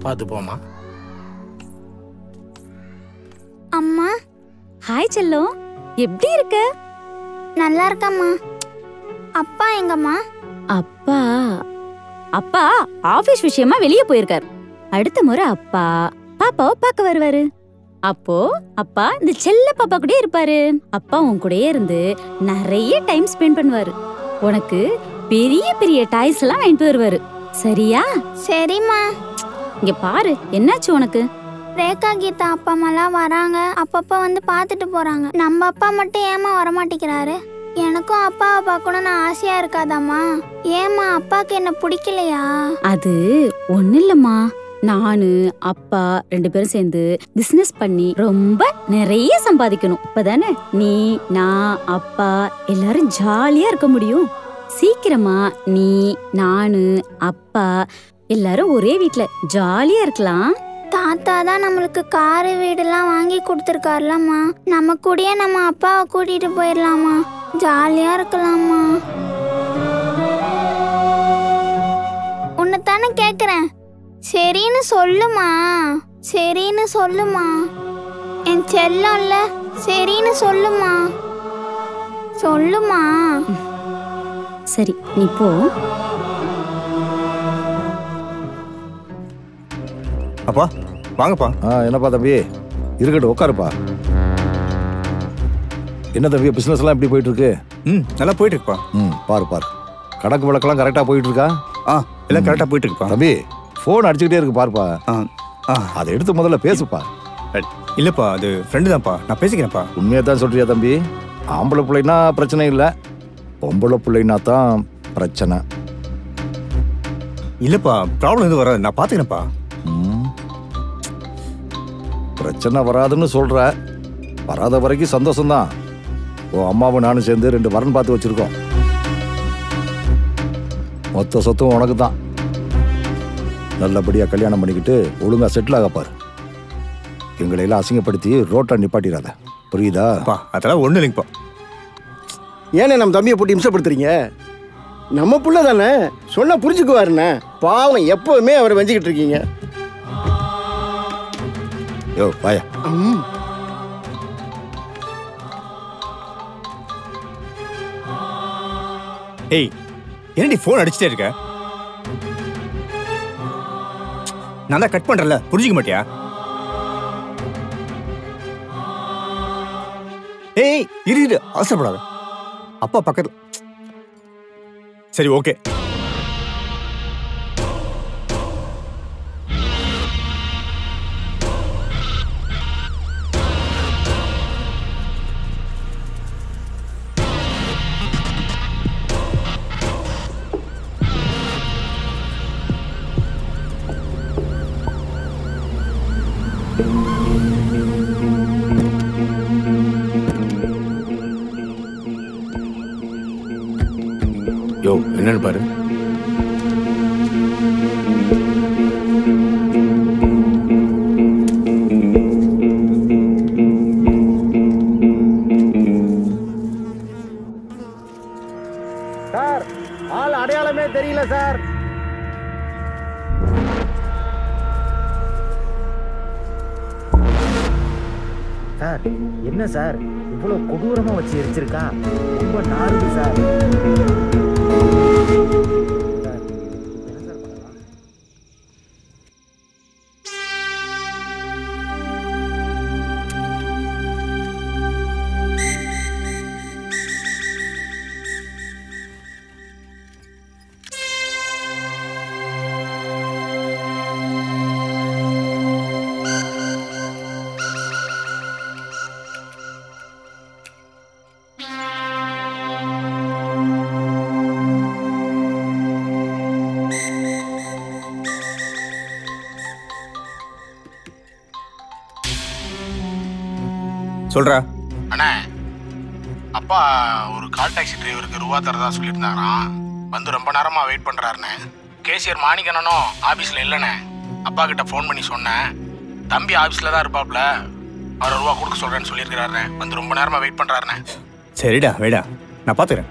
பார்த்து போமா அம்மா ஹாய் செல்லம் எப்படி இருக்க நல்லா இருக்கம்மா அப்பா எங்கம்மா அப்பா அப்பா ஆபீஸ் விஷயமா வெளியே போயிருக்காரு அடுத்த முறை அப்பா பாப்பாவை பார்க்க வருவாரு அப்போ அப்பா இந்த செல்ல பாப்பா கூட இருப்பாரு அப்பா உன் கூடயே இருந்து நிறைய டைம் ஸ்பெண்ட் பண்ணுவாரு உனக்கு பெரிய பெரிய டாய்ஸ் எல்லாம் வாங்கிட்டு வருவாரு சரியா சரிம்மா இங்க பாரு என்னாச்சு உனக்கு ரேகா கீதா அப்பா அம்மாலாம் வராங்க அப்பப்போ வந்து பார்த்துட்டு போறாங்க நம்ம அப்பா மட்டும் ஏமா வரமாட்டேங்கிறாரு எனக்கும் அப்பாவை பார்க்கணும்னு ஆசையா இருக்காதாம்மா ஏம்மா அப்பாவுக்கு என்ன பிடிக்கலையா அது ஒண்ணு இல்லம்மா நானு அப்பா ரெண்டு பேரும் சேர்ந்து பிசினஸ் பண்ணி ரொம்ப நிறைய சம்பாதிக்கணும் இப்பதானே நீ நான் அப்பா எல்லாரும் ஜாலியா இருக்க முடியும் சீக்கிரமா நீ நானு அப்பா எல்லாரும் ஒரே வீட்ல ஜாலியா இருக்கலாம் தாத்தா தான் நம்மளுக்கு காரு வீடெல்லாம் வாங்கி கொடுத்துருக்காருலம்மா நம்ம கூடயே நம்ம அப்பாவை கூட்டிட்டு போயிடலாமா ஜாலியா இருக்கலாமா உன்னைத்தானே கேக்குறேன் சரின்னு சொல்லுமா சரின்னு சொல்லுமா என் செல்லம்ல சரின்னு சொல்லுமா சொல்லுமா சரி நீ போ அப்பா வாங்கப்பா ஆ என்னப்பா தம்பி இருக்கட்டும் உட்காருப்பா என்ன தம்பி பிசினஸ் எல்லாம் எப்படி போயிட்டு இருக்கு ம் நல்லா போயிட்டு இருக்குப்பா ம் பாரு பாரு கணக்கு வழக்கெல்லாம் கரெக்டா போயிட்டு இருக்கா ஆ எல்லாம் கரெக்டாக போயிட்டு இருக்குப்பா தம்பி ஃபோன் அடிச்சுக்கிட்டே இருக்கு பாருப்பா ஆ ஆ அதை எடுத்து முதல்ல பேசுப்பா இல்லைப்பா அது ஃப்ரெண்டு தான்ப்பா நான் பேசிக்கிறேன்ப்பா உண்மையா தான் சொல்றியா தம்பி ஆம்பளை பிள்ளைனா பிரச்சனை இல்லை பொம்பளை பிள்ளைனா தான் பிரச்சனை இல்லைப்பா ப்ராப்ளம் எதுவும் வராது நான் பார்த்துக்கிறேன்ப்பா ம். பிரச்சனை வராதுன்னு சொல்ற வராத வரைக்கும் சந்தோஷம்தான் உன் அம்மாவும் நானும் சேர்ந்து ரெண்டு வரன் பார்த்து வச்சிருக்கோம் மொத்த சொத்தும் உனக்கு தான் நல்லபடியா கல்யாணம் பண்ணிக்கிட்டு ஒழுங்கா செட்டில் ஆகப்பாரு எங்களை எல்லாம் அசிங்கப்படுத்தி ரோட்டை நிப்பாட்டிடாத புரியுதா அப்பா அதெல்லாம் ஒன்றும் இல்லைங்கப்பா ஏனே நம்ம தம்பியை போட்டு இம்சப்படுத்துறீங்க நம்ம புள்ள தானே சொன்னா புரிஞ்சுக்குவாருண்ணே பாவம் எப்பவுமே அவரை வெஞ்சிக்கிட்டு இருக்கீங்க யோ வாயா ம். ஏய் என்னடி ஃபோன் அடிச்சுட்டே இருக்க நான் தான் கட் பண்றேன்ல புரிஞ்சுக்க மாட்டியா ஏய் இரு இரு அவசரப்படாத அப்பா பக்கத்துல சரி ஓகே யோ என்னன்னு பாரு சார் ஆள் அடையாளமே தெரியல சார் சார் என்ன சார் இவ்வளோ கொடூரமா வச்சு எரிச்சிருக்கா ரொம்ப நாறுது சார் சார், என்ன சார் பண்ணலாம்? சொல்றா அண்ணே அப்பா ஒரு கால் டாக்ஸி டிரைவருக்கு ரூபா தரதா சொல்லியிருந்தாராம் வந்து ரொம்ப நேரமா வெயிட் பண்றாருண்ணே கேசியர் மாணிக்கண்ணனும் ஆபீஸ்ல இல்லைண்ணே அப்பா கிட்ட ஃபோன் பண்ணி சொன்னேன் தம்பி ஆபீஸ்ல தான் இருப்பாப்ல அவர் ரூபா கொடுக்க சொல்றேன்னு சொல்லியிருக்கிறாருண்ணே வந்து ரொம்ப நேரமா வெயிட் பண்றாருண்ணே சரிடா வேடா நான் பார்த்துக்கிறேன்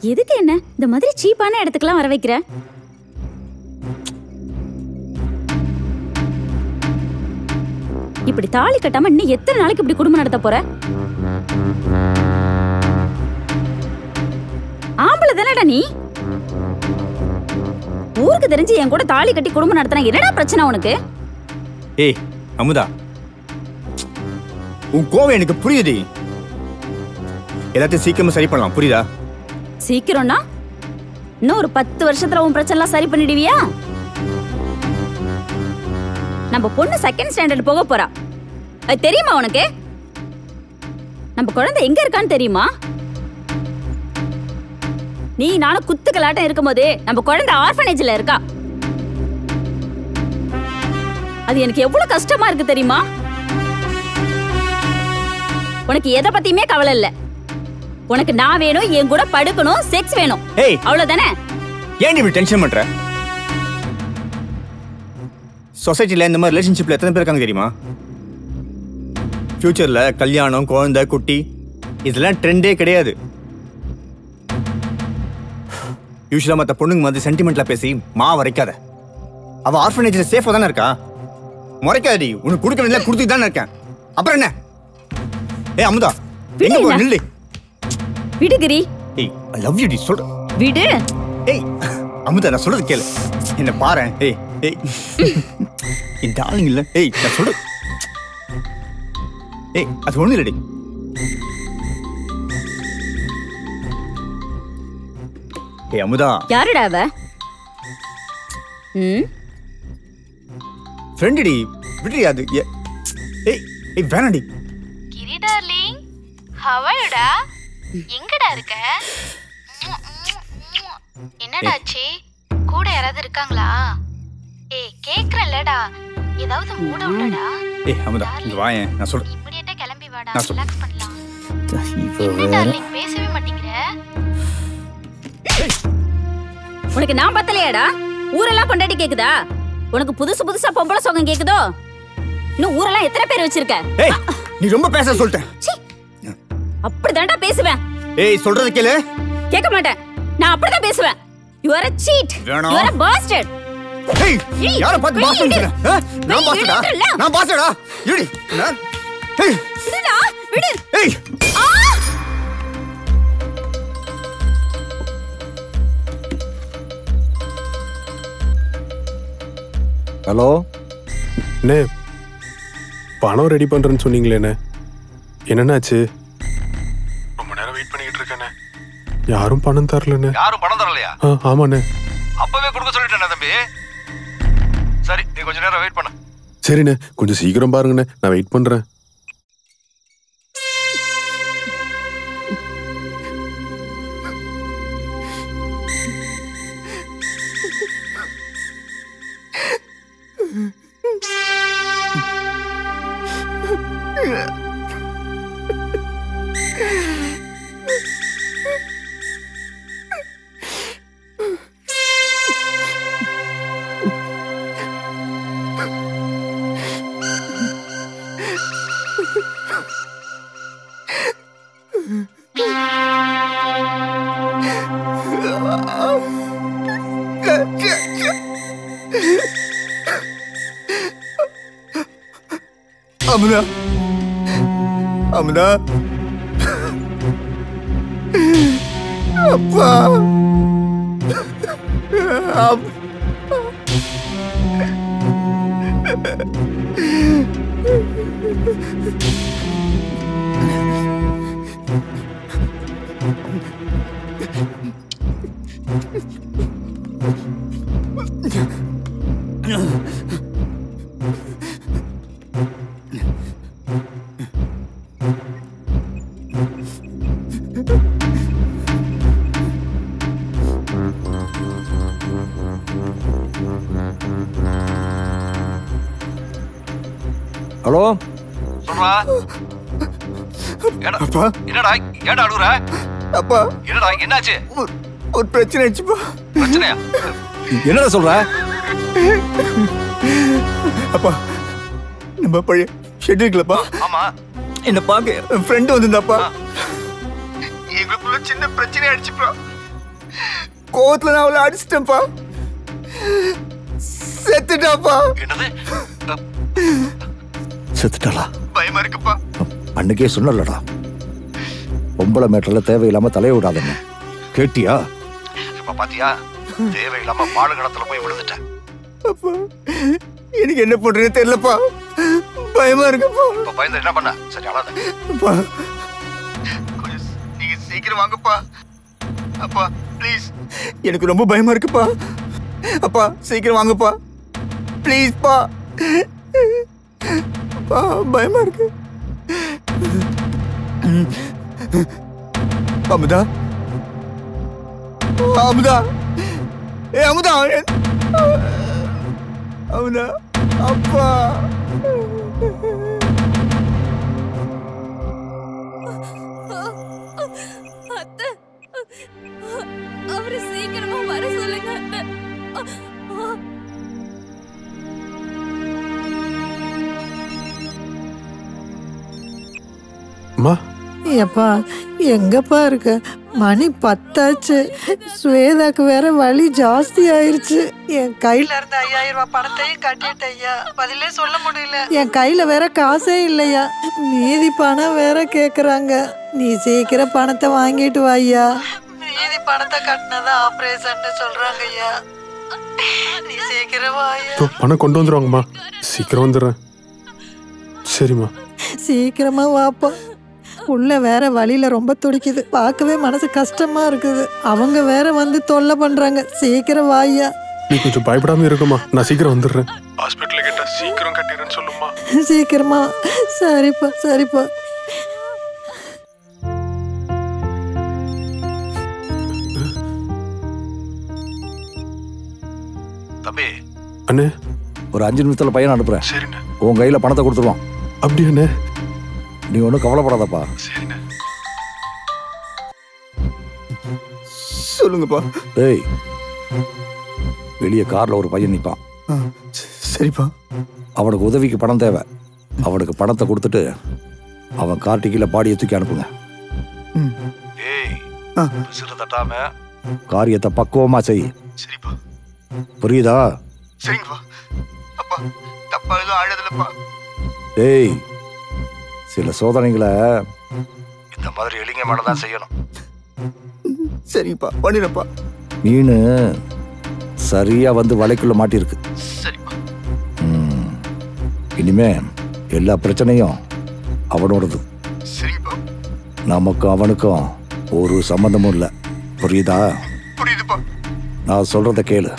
எதுக்கு என்ன இந்த மாதிரி சீப்பான இடத்துக்குலாம் வர வைக்கிற இப்படி தாலி கட்டாம இன்னும் எத்தனை நாளைக்கு இப்படி குடும்பம் நடத்த போற ஆம்பளை தானடா நீ ஊருக்கு தெரிஞ்சு என் கூட தாலி கட்டி குடும்பம் நடத்தினா என்னடா பிரச்சனை உனக்கு ஏய் அமுதா உன் கோவம் எனக்கு புரியுது எல்லாத்தையும் சீக்கிரமா சரி பண்ணலாம் புரியுதா சீக்கிரம்னா இன்னும் ஒரு பத்து வருஷத்துல உன் பிரச்சனை எல்லாம் சரி பண்ணிடுவியா நம்ம பொண்ணு செகண்ட் ஸ்டாண்டர்ட் போக போறா அது தெரியுமா உனக்கு நம்ம குழந்தை எங்க இருக்கான்னு தெரியுமா நீ நானும் குத்துக்கலாட்டம் இருக்கும்போது நம்ம குழந்தை ஆர்ஃபனேஜ்ல இருக்கா அது எனக்கு எவ்வளவு கஷ்டமா இருக்கு தெரியுமா உனக்கு எதை பத்தியுமே கவலை இல்ல உனக்கு நான் வேணும் என் கூட படுக்கணும் செக்ஸ் வேணும் ஏய் அவ்வளவுதானே ஏன் இப்படி டென்ஷன் பண்ற சொசைட்டில இந்த மாதிரி ரிலேஷன்ஷிப்ல எத்தனை பேர் இருக்காங்க தெரியுமா ஃபியூச்சர்ல கல்யாணம் குழந்தை குட்டி இதெல்லாம் ட்ரெண்டே கிடையாது யூஸ்வலா மத்த பொண்ணுங்க மாதிரி சென்டிமெண்ட்ல பேசி மா வரைக்காத அவ ஆர்ஃபனேஜ்ல சேஃபா தானே இருக்கா முறைக்காதடி உனக்கு கொடுக்க வேண்டியதெல்லாம் கொடுத்துட்டு தானே இருக்கேன் அப்புறம் என்ன ஏய் அமுதா எங்க போ விடு நில்லு விடு கிரி ஏய் ஐ லவ் யூ டி சொல்ற விடு ஏய் அமுதா நான் சொல்றது கேளு என்ன பாரு ஏய் ஏய் என் டார்லிங் இல்ல ஏய் நான் சொல்றது ஏய் அது ஒண்ணு இல்லடி ஏய் அமுதா யாருடா அவ ம் ஃப்ரெண்டு டி விடுடி அது ஏ- ஏய் ஏய் வேணாடி கிரி டார்லிங் ஹவாயுடா எங்கடா இருக்க என்னடாச்சு கூட யாராவது இருக்காங்களா ஏய் கேக்குறல்லடா ஏதாவது மூட விட்டடா ஏய் அமுதா இங்க வாயேன் நான் சொல்றேன் இமிடியேட்டா கிளம்பி வாடா நான் சொல்- ரிலாக்ஸ் பண்ணலாம் இவ என்ன வேற டார்லிங் பேசவே மாட்டேங்கிற உனக்கு நான் பத்தலையாடா ஊரெல்லாம் கொண்டாடி கேக்குதா உனக்கு புதுசு புதுசா பொம்பளை சோகம் கேக்குதோ இன்னும் ஊரெல்லாம் எத்தனை பேர் வச்சிருக்க ஏய் நீ ரொம்ப பேச சொல்லிட்டேன் அப்படிதான்டா பேசுவேன் ஏய் சொல்றது கேளு கேட்க மாட்டேன் நான் அப்படிதான் பேசுவேன் யூ ஆர் a cheat வேணாம். you are a bastard ஏய் ஏய், யார பார்த்து வெளிய பாஸ் இடு. சொல்ற நான் வெளிய பாஸ்டா இடுன்றல்ல. நான் பாஸ்டா இருடி நான் ஏய் விடுடா விடு ஏய் ஆ! ஹலோ அண்ணே பணம் ரெடி பண்றேன்னு சொன்னீங்களேண்ணே என்னண்ணாச்சு ரொம்ப நேரம் வெயிட் பண்ணிக்கிட்டு இருக்கேண்ணே யாரும் பணம் தரலண்ணே யாரும் பணம் தரலையா ஆ ஆமாண்ணே அப்பவே கொடுக்க சொல்லிட்டேன் தம்பி சரி நீ கொஞ்ச நேரம் வெயிட் பண்ணு சரிண்ணே கொஞ்சம் சீக்கிரம் பாருங்கண்ணே நான் வெயிட் பண்றேன் அமுதா அமுதா அப்பா அப்- ஹலோ சொல்றா ஏடா, அப்பா என்னடா ஏடா அழுகுற அப்பா என்னடா என்னாச்சு ஒரு- ஒரு பிரச்சனை ஆச்சுப்பா பிரச்சனையா என்னடா சொல்ற அப்பா நம்ம பழைய ஷெட் இருக்குல்லப்பா ஆமா என்ன பார்க்க என் ஃப்ரெண்டு வந்திருந்தாப்பா எங்களுக்குள்ள சின்ன பிரச்சனை ஆயிடுச்சுப்பா கோவத்துல நான் அவளை அடிச்சிட்டேன்ப்பா செத்துட்டாப்பா என்னது செத்துட்டாளா பயமா இருக்குப்பா அன்னைக்கே சொன்னலடா பொம்பளை மேட்டர்ல தேவையில்லாம தலைய விடாதன்னு கேட்டியா இப்ப பாத்தியா தேவையில்லாம பாலு கடத்துல போய் விழுந்துட்டேன் அப்பா எனக்கு என்ன பண்றேன்னு தெரியலப்பா பயமா இருக்குப்பா இப்ப பயந்து என்ன பண்ண சரி அழாத அப்பா கொஞ்சம் நீங்க சீக்கிரம் வாங்கப்பா அப்பா ப்ளீஸ் எனக்கு ரொம்ப பயமா இருக்குப்பா அப்பா சீக்கிரம் வாங்கப்பா ப்ளீஸ்ப்பா அப்பா பயமா இருக்கு அமுதா அமுதா ஏ அமுதா அமுதா அப்பா அத்தை அவரை சீக்கிரமா வர சொல்லுங்க அத்தை அம்மா ஏப்பா எங்கப்பா இருக்க மணி பத்தாச்சு ஸ்வேதாக்கு வேற வலி ஜாஸ்தி ஆயிருச்சு என் கையில இருந்த ஐயாயிரம் ரூபாய் பணத்தையும் கட்டிட்டேன் ஐயா பதிலே சொல்ல முடியல என் கையில வேற காசே இல்லையா மீதி பணம் வேற கேக்குறாங்க நீ சீக்கிரம் பணத்தை வாங்கிட்டு வா ஐயா மீதி பணத்தை கட்டினதா ஆபரேஷன் சொல்றாங்க ஐயா நீ சீக்கிரம் வா ஐயா இதோ பணம் கொண்டு வந்துருவாங்கம்மா சீக்கிரம் வந்துடுறேன் சரிம்மா சீக்கிரமா வாப்பா உள்ள வேற வழியில ரொம்ப துடிக்குது பார்க்கவே மனசு கஷ்டமா இருக்குது அவங்க வேற வந்து தொல்லை பண்றாங்க சீக்கிரம் வாய்யா நீ கொஞ்சம் பயப்படாம இருக்குமா நான் சீக்கிரம் வந்துடுறேன் ஹாஸ்பிட்டல் கிட்ட சீக்கிரம் கட்டிடுறேன்னு சொல்லுமா சீக்கிரமா சரிப்பா சரிப்பா தம்பி அண்ணே ஒரு அஞ்சு நிமிஷத்துல பையன் அனுப்புறேன் சரிண்ணே உன் கையில பணத்தை கொடுத்துருவான் அப்படி அண்ணே நீ ஒன்றும் கவலைப்படாதப்பா சரிண்ணே சொல்லுங்கப்பா டேய் வெளியே கார்ல ஒரு பையன் நிற்பான் ஆ, ச- சரிப்பா அவனுக்கு உதவிக்கு பணம் தேவை அவனுக்கு பணத்தை கொடுத்துட்டு அவன் கார் டிக்கில பாடியை தூக்கி அனுப்புங்க ம் ஏய் ஆ. விசிறு தட்டாம காரியத்தை பக்குவமா செய் சரிப்பா புரியுதா சரிங்கப்பா அப்பா தப்பா எதுவும் ஆழதில்லப்பா டேய் சில சோதனைகளை இந்த மாதிரி எலிங்க மேல தான் செய்யணும் சரிப்பா பண்ணிடுறப்பா மீன் சரியா வந்து வலைக்குள்ள மாட்டியிருக்கு சரிப்பா ம். இனிமே எல்லா பிரச்சனையும் அவனோடது சரிங்கப்பா நமக்கும் அவனுக்கும் ஒரு சம்மந்தமும் இல்லை புரியுதா புரியுதுப்பா நான் சொல்றத கேளு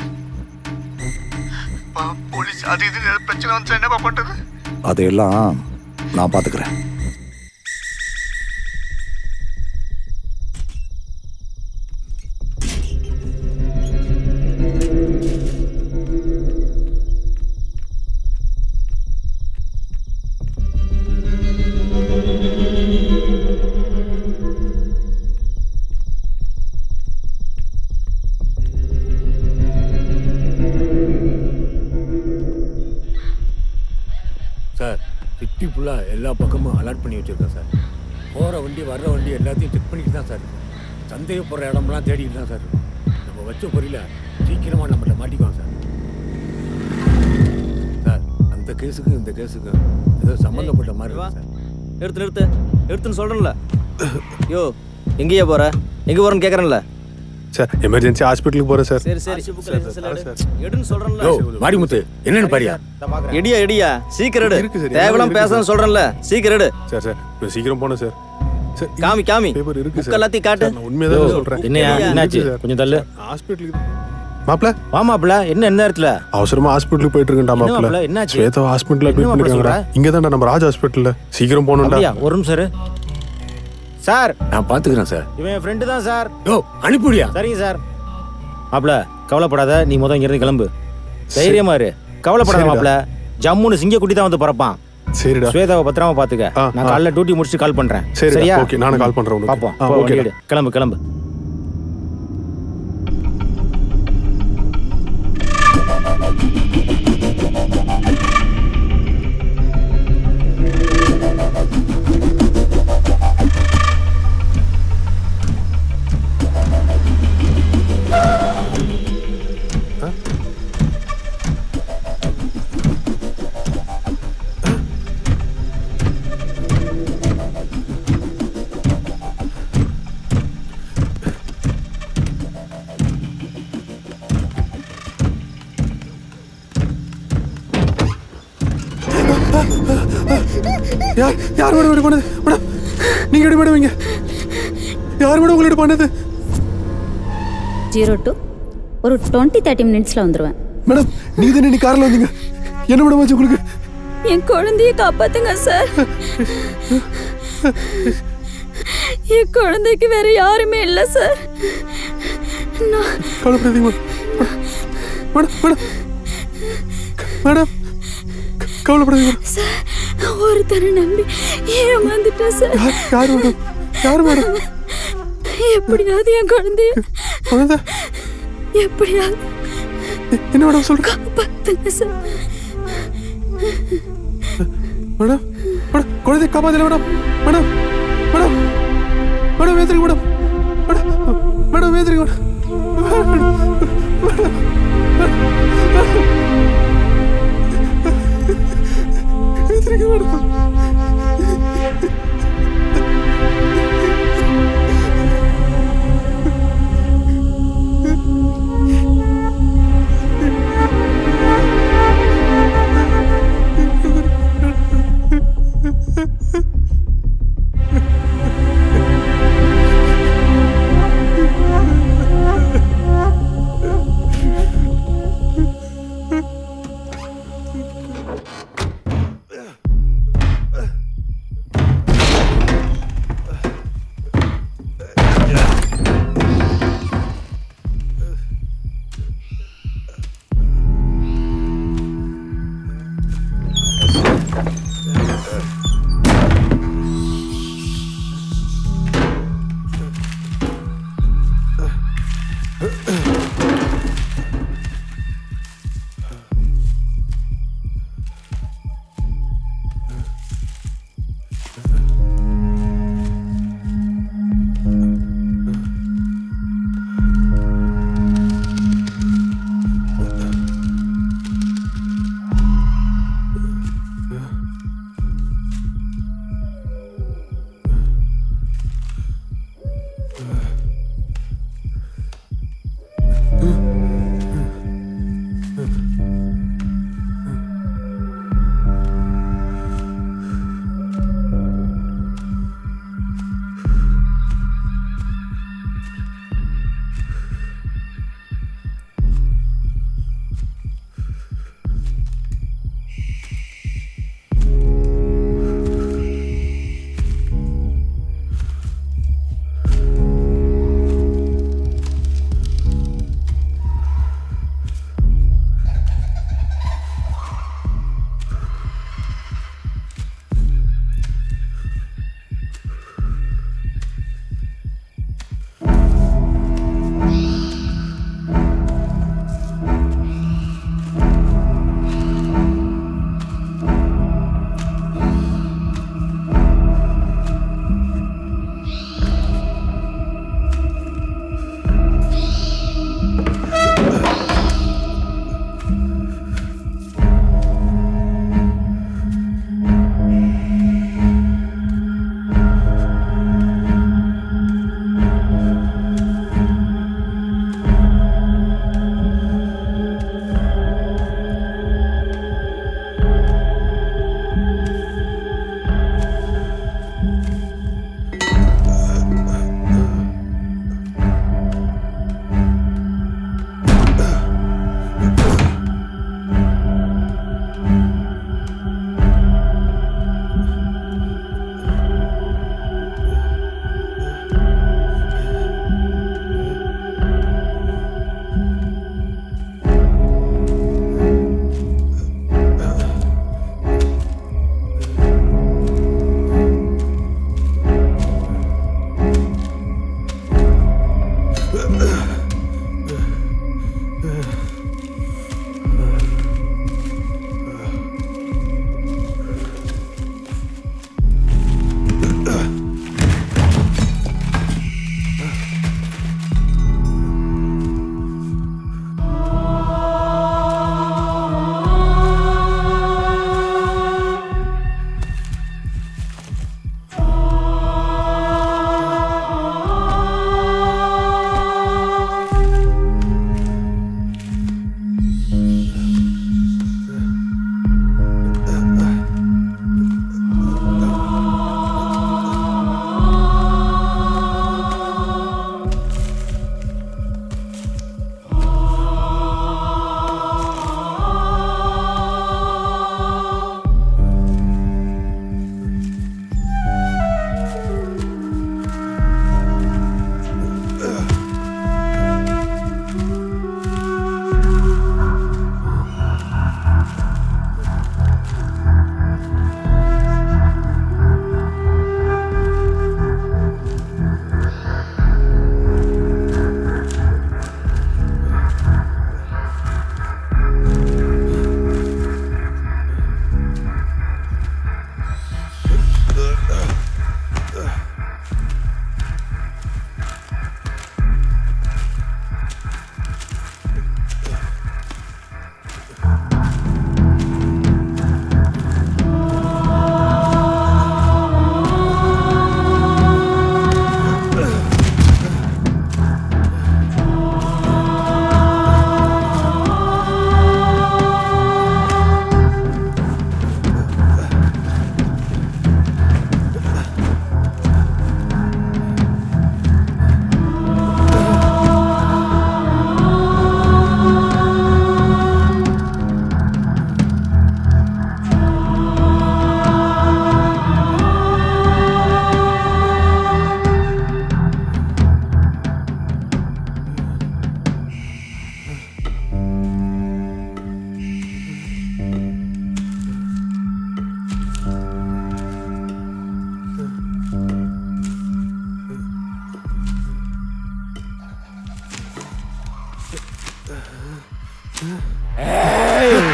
பா போலீஸ் அது இது ஏதாவது பிரச்சனை வந்துச்சா என்னப்பா பண்றது அதையெல்லாம் நான் பார்த்துக்கிறேன் சார் சிட்டி ஃபுல்லாக எல்லா பக்கமும் அலர்ட் பண்ணி வச்சுருக்கேன் சார் போகிற வண்டி வர்ற வண்டி எல்லாத்தையும் செக் பண்ணிட்டு தான் சார் இருக்கோம். சந்தேகப்படுற இடம்லாம் தேடிட்டு தான் சார் இருக்கோம். நம்ம வச்ச பொறியில சீக்கிரமாக நம்மகிட்ட மாட்டிக்குவோம் சார் சார் அந்த கேஸுக்கும் இந்த கேஸுக்கும் ஏதோ சம்மந்தப்பட்ட மாதிரி இருக்கு சார் நிறுத்து நிறுத்து நிறுத்துன்னு சொல்கிறேன்ல யோ எங்கேயா போற எங்கே போகிறேன்னு கேட்குறேன்ல சார் எமர்ஜென்சி ஹாஸ்பிட்டலுக்கு போகிறேன் சார் சரி சரி எடுன்னு சொல்கிறேன்ல யோ மாரிமுத்து என்னன்னு பாரியா எடியா எடியா சீக்கிரம் எடு இருக்கு சார், தேவையில்லாம் இருக்கு பேசணும்னு சொல்கிறேன்ல சீக்கிரம் எடு சார் சார் இப்போ சீக்கிரம் போனேன் சார் சார் காமி காமி பேப்பர் இருக்கு புக் சார் எல்லாத்தையும் காட்டு சார், நான் உண்மையாக தான் சொல்கிறேன் என்னையா என்னாச்சு கொஞ்சம் தள்ளு ஹாஸ்பிட்டலுக்கு மாப்பிள வாமாப்ல என்ன எந்த நேரத்துல அவசரமா ஹாஸ்பிட்டலுக்கு போயிட்டு இருக்கேன்டா என்ன மாப்பிள மாப்பிள, என்னாச்சு? ஸ்வேதா ஹாஸ்பிட்டல் அட்மிட் என்ன மாப்பிள பண்ணிருக்காங்கடா இங்க தான்டா நம்ம ராஜ் ஹாஸ்பிட்டல்ல சீக்கிரம் போகணும்டா அப்படியா ஒரு நிமிஷம் இரு. சார் நான் பாத்துக்கிறேன் சார் இவன் என் ஃப்ரெண்டு தான் சார் யோ அனுப்பிவிடியா சரிங்க சார் மாப்ள கவலைப்படாத நீ முத இங்க இருந்து கிளம்பு தைரியமா இரு கவலைப்படாத சரிடா. மாப்ள ஜம்முன்னு சிங்க குட்டி தான் வந்து பிறப்பான் சரிடா ஸ்வேதாவை பத்திரமா பாத்துக்க ஆ, நான் ஆ. காலைல டியூட்டி முடிச்சுட்டு கால் பண்றேன் சரிடா, சரியா okay, நானும் call பண்றேன் உனக்கு. பாப்போம் ஆ, போ, okay வண்டி எடு. கிளம்பு கிளம்பு யார் யார் மேடம் இப்படி பண்ணது மேடம் நீங்க எப்படி மேடம் இங்க யார் மேடம் உங்களை இப்படி பண்ணது ஜீரோ டூ ஒரு டுவெண்ட்டி தேர்ட்டி மினிட்ஸில் வந்துடுவேன் மேடம் நீங்க தானே நீ கார்ல வந்தீங்க என்ன மேடம் ஆச்சு உங்களுக்கு என் குழந்தைய காப்பாத்துங்க சார் என் குழந்தைக்கு வேற யாருமே இல்லை சார் நான் கவலைப்படாதீங்க மேடம் மேடம் மேடம் கவலைப்படாதீங்க மேடம் சார் ஒருத்தரை நம்பி ஏமாந்துட்டேன் சார் யார் மேடம் யார் மேடம் எப்படியாவது என் குழந்தைய குழந்தை எப்படியாவது என்ன மேடம் சொல்ற காப்பாத்துங்க சார் மேடம் மேடம் குழந்தை காப்பாத்தல மேடம் மேடம் மேடம் மேடம் வேந்திரிங்க மேடம் மேடம் மேடம் வேந்திரிங்க மேடம் வேந்திரிங்க மேடம்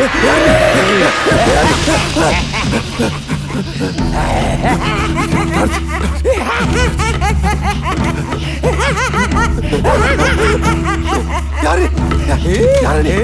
யாரு யாரு நீ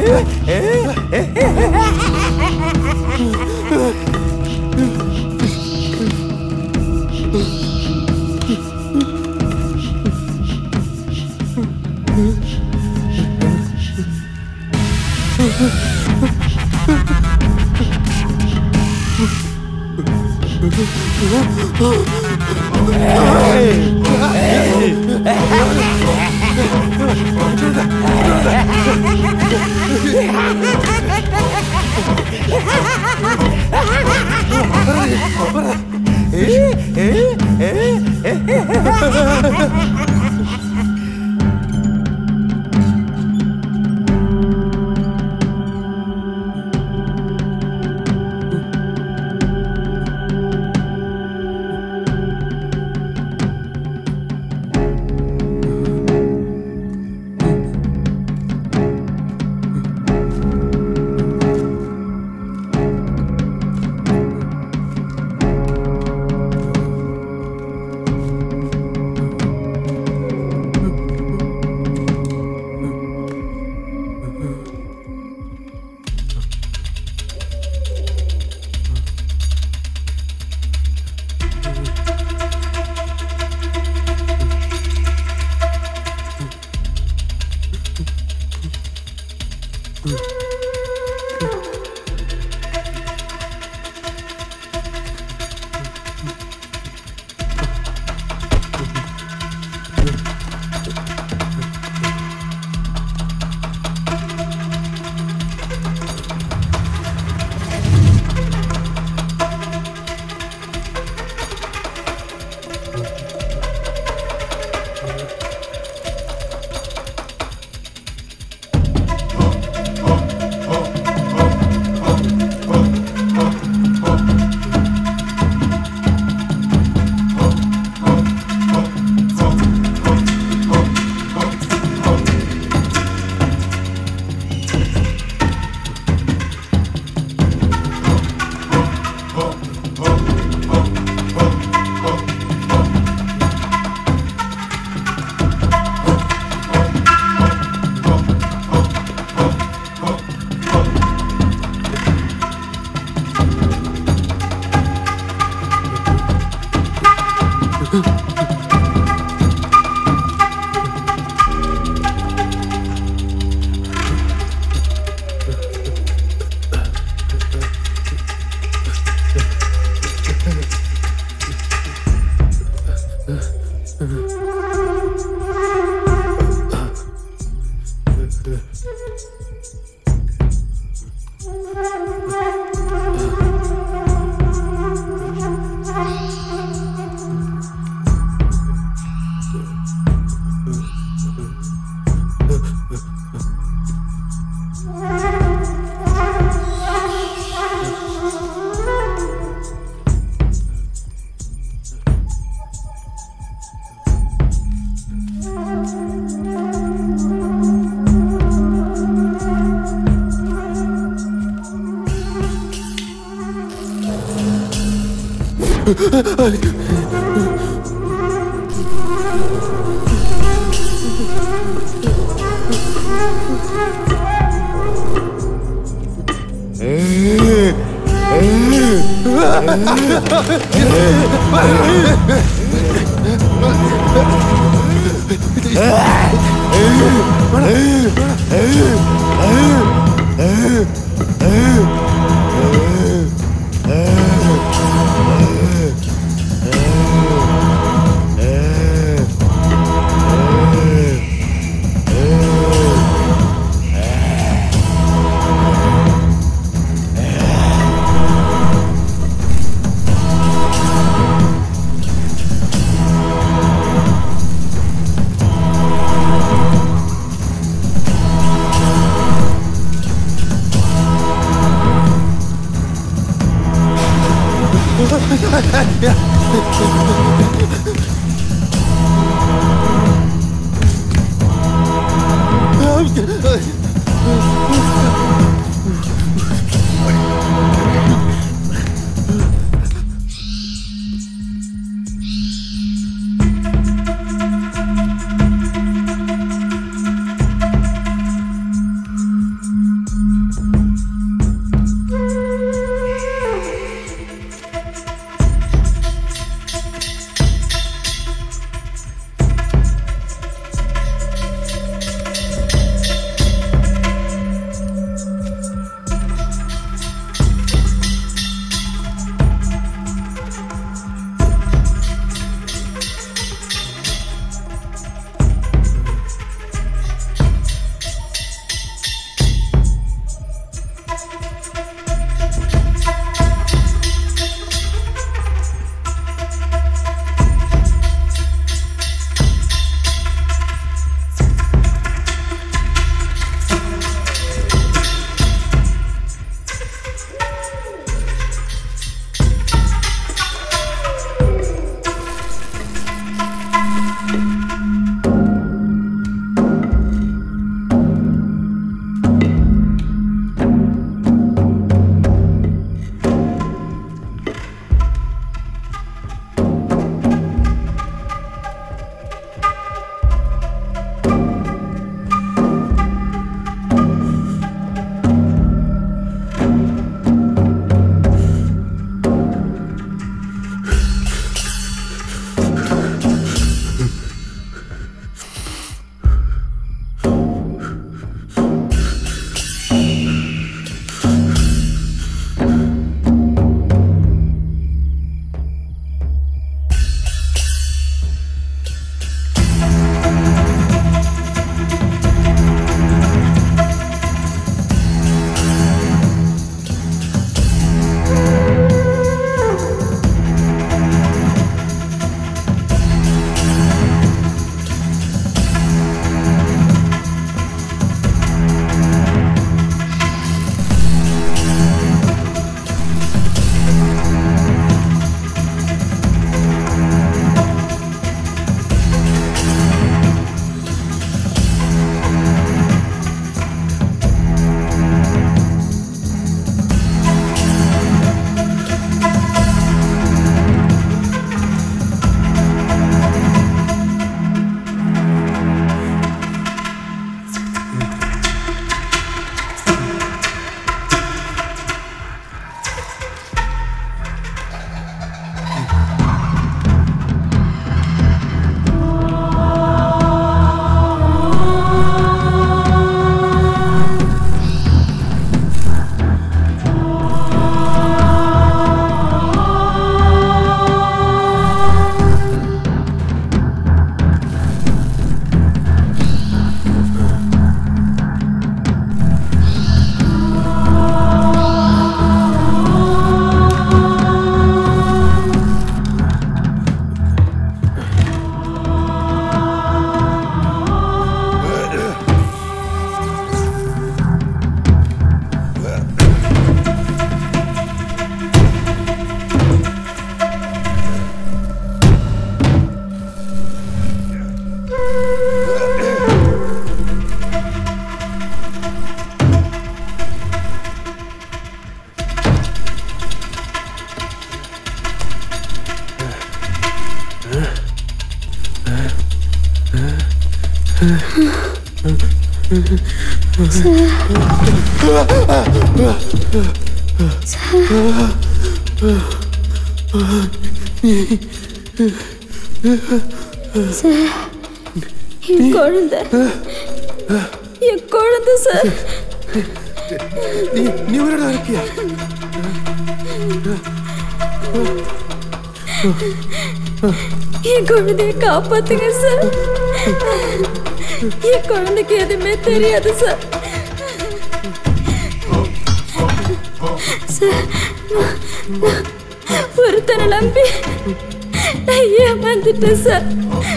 சார் என் குழந்தை என் குழந்தை சார் நீ நீ உயிரோட இருக்கியா என் குழந்தைய காப்பாத்துங்க சார் என் குழந்தைக்கு எதுவுமே தெரியாது சார் சார் நான்- நான் ஒருத்தனை நம்பி நான் ஏமாந்துட்டேன் சார்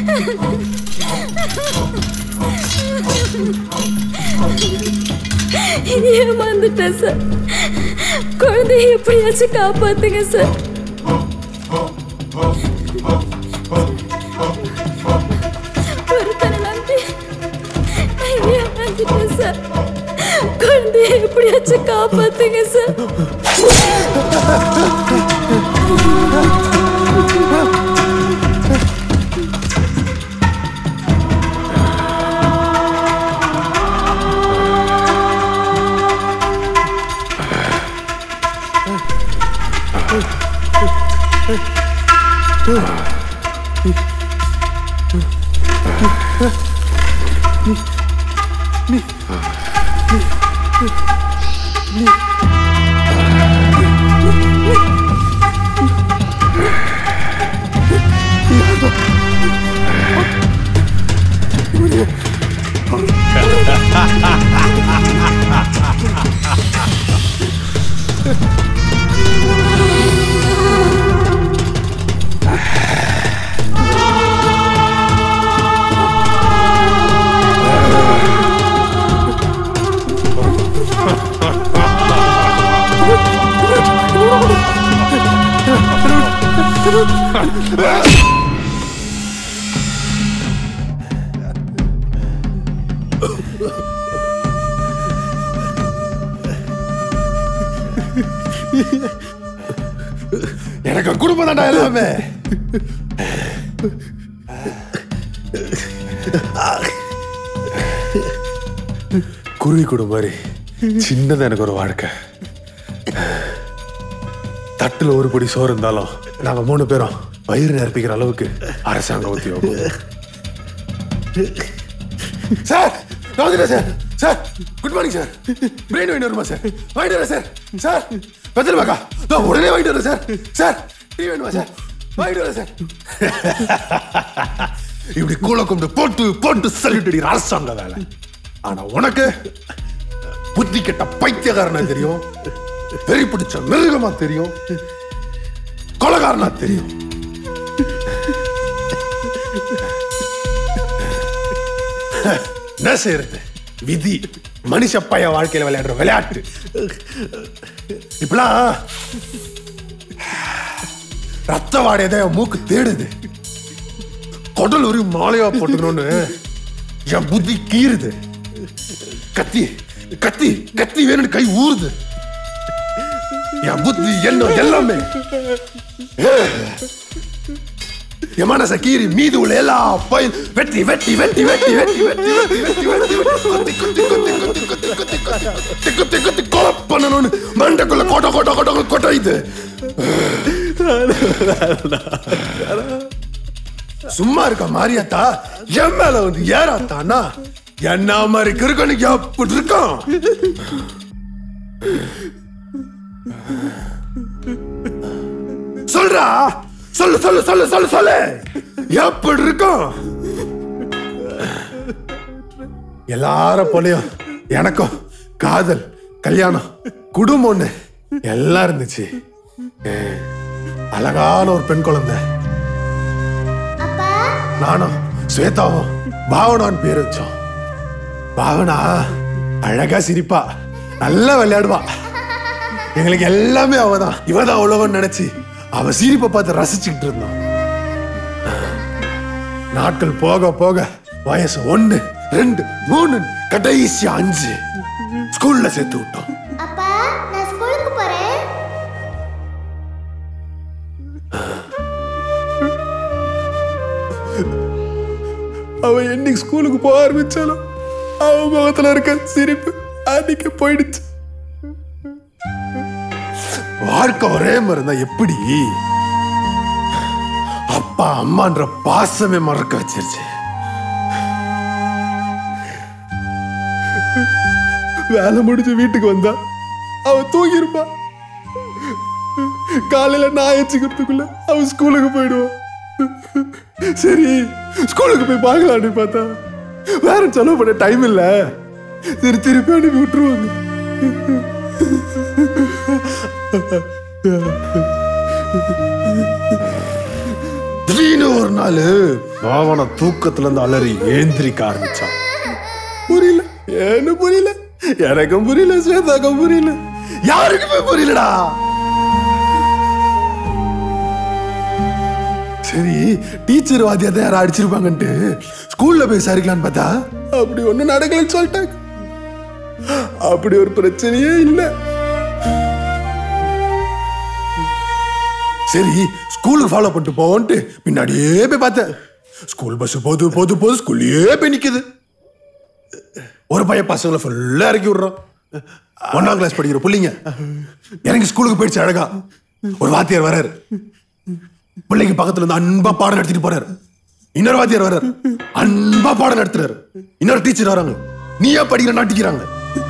ஏமாந்துட்டேன் சார் குழந்தைய எப்படியாச்சும் காப்பாத்துங்க சார் ஒருத்தனை நம்பி நான் ஏமாந்துட்டேன் சார் குழந்தைய எப்படியாச்சும் காப்பாத்துங்க சார் எனக்கு குடும்பம் தான்டா எல்லாமே குருவி கூடு மாதிரி சின்னது எனக்கு ஒரு வாழ்க்கை தட்டுல ஒரு படி சோறு இருந்தாலும் நாங்க மூணு பேரும் வயிறு நிரப்பிக்கிற அளவுக்கு அரசாங்க உத்தியோகம் சார் நான் வந்துட்டேன் sir sir good morning sir பிரெயின் வாங்கிட்டு வருமா சார் வாங்கிட்டு வரேன் சார் சார் பத்திரம் பாக்கா நான் உடனே வாங்கிட்டு வரேன் சார் சார் டீ வேணுமா சார் வாங்கிட்டு வரேன் சார் இப்படி கூல கொண்டு போட்டு போட்டு சல்யூட் அடிக்கிற அரசாங்க வேலை ஆனா உனக்கு புத்தி கெட்ட பைத்தியக்காரனா தெரியும் வெறி பிடிச்ச மிருகமா தெரியும் கொலகாரனா தெரியும் என்ன செய்யறது விதி மனுஷ பைய வாழ்க்கையில விளையாடுற விளையாட்டு இப்பெல்லாம் ரத்த வாடையதை என் மூக்கு தேடுது குடல் ஒரு மாலையா போட்டுக்கணும்னு என் புத்தி கீறுது கத்தி கத்தி கத்தி வேணும்னு கை ஊறுது என் புத்தி என்ன எல்லாமே என் மனச கீறி மீது உள்ள எல்லா பயில் வெட்டி வெட்டி வெட்டி வெட்டி வெட்டி வெட்டி வெட்டி வெட்டி வெட்டி வெட்டி குத்தி குத்தி குத்தி குத்தி குத்தி குத்தி குத்தி குத்தி குத்தி கொலை பண்ணணும்னு மண்டைக்குள்ள கொட்ட கொட்ட கொட்ட கொட்டாயுது சும்மா இருக்க மாரியாத்தா என் மேல வந்து ஏறாத்தானா என்ன மாதிரி கிருக்கனு எப்படி இருக்கான் சொல்றா சொல்லு சொல்லு சொல்லு சொல்லு சொல்லு எப்படி இருக்கும் எல்லாரும் போலயும் எனக்கும் காதல் கல்யாணம் குடும்பம் ஒண்ணு எல்லாம் இருந்துச்சு ஏய், அழகான ஒரு பெண் குழந்தை நானும் ஸ்வேதாவும் பாவனான்னு பேர் வச்சோம் பாவனா அழகா சிரிப்பா நல்லா விளையாடுவா எங்களுக்கு எல்லாமே அவதான் இவதான் உலகம் நினைச்சு அவ சிரிப்பை பார்த்து ரசிச்சுக்கிட்டு இருந்தோம் நாட்கள் போக போக வயசு ஒண்ணு ரெண்டு மூணு கடைசி அஞ்சு ஸ்கூல்ல சேர்த்து விட்டோம் அப்பா நான் ஸ்கூலுக்கு போறேன் அவ என்னைக்கு ஸ்கூலுக்கு போக ஆரம்பிச்சாலும் அவன் முகத்துல இருக்க சிரிப்பு அன்னைக்கு போயிடுச்சு வாழ்க்கை ஒரே மாதிரி இருந்தா எப்படி அப்பா அம்மான்ற பாசமே மறக்க வச்சிருச்சு வேலை முடிஞ்சு வீட்டுக்கு வந்தா அவ தூங்கி இருப்பா காலையில நான் வச்சுக்கிறதுக்குள்ள அவன் ஸ்கூலுக்கு போயிடுவான் சரி ஸ்கூலுக்கு போய் பார்க்கலான்னு பார்த்தா வேற செலவு பண்ண டைம் இல்ல சரி திருப்பி அனுப்பி விட்டுருவாங்க திடீர்னு ஒரு நாள் பாவன தூக்கத்துல இருந்து அலறி ஏந்திரிக்க ஆரம்பிச்சான் புரியல ஏன்னு புரியல எனக்கும் புரியல ஸ்வேதாக்கும் புரியல யாருக்குமே புரியலடா சரி டீச்சர் வாத்தியத்தை யாரும் அடிச்சிருப்பாங்கன்ட்டு ஸ்கூல்ல போய் சரிக்கலான்னு பார்த்தா அப்படி ஒண்ணும் நடக்கலன்னு சொல்லிட்டாங்க அப்படி ஒரு பிரச்சனையே இல்ல சரி ஸ்கூலுக்கு ஃபாலோ பண்ணிட்டு போவோன்ட்டு பின்னாடியே போய் பார்த்தேன் ஸ்கூல் பஸ் போது போது போது ஸ்கூல்லயே போய் நிக்குது ஒரு பையன் பசங்களை ஃபுல்லா இறக்கி விடுறான் ஒன்னாம் கிளாஸ் படிக்கிற புள்ளைங்க இறங்கி ஸ்கூலுக்கு போயிடுச்சு அழகா ஒரு வாத்தியார் வராரு பிள்ளைக்கு பக்கத்துல இருந்து அன்பா பாடம் நடத்திட்டு போறாரு இன்னொரு வாத்தியார் வர்றாரு அன்பா பாடம் நடத்துறாரு இன்னொரு டீச்சர் வராங்க நீயா படிக்கிற நாட்டிக்கிறாங்க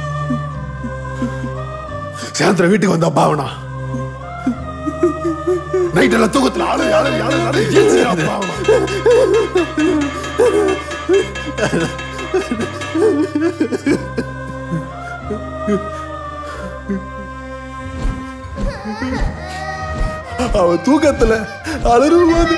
சாயந்தரம் வீட்டுக்கு வந்தா பாவனா நைட் எல்லாம் தூக்கத்துல ஆளு ஆளு ஆளு ஆளு ஏஞ்சிரா பாவனா அவ தூக்கத்துல அலறும் போது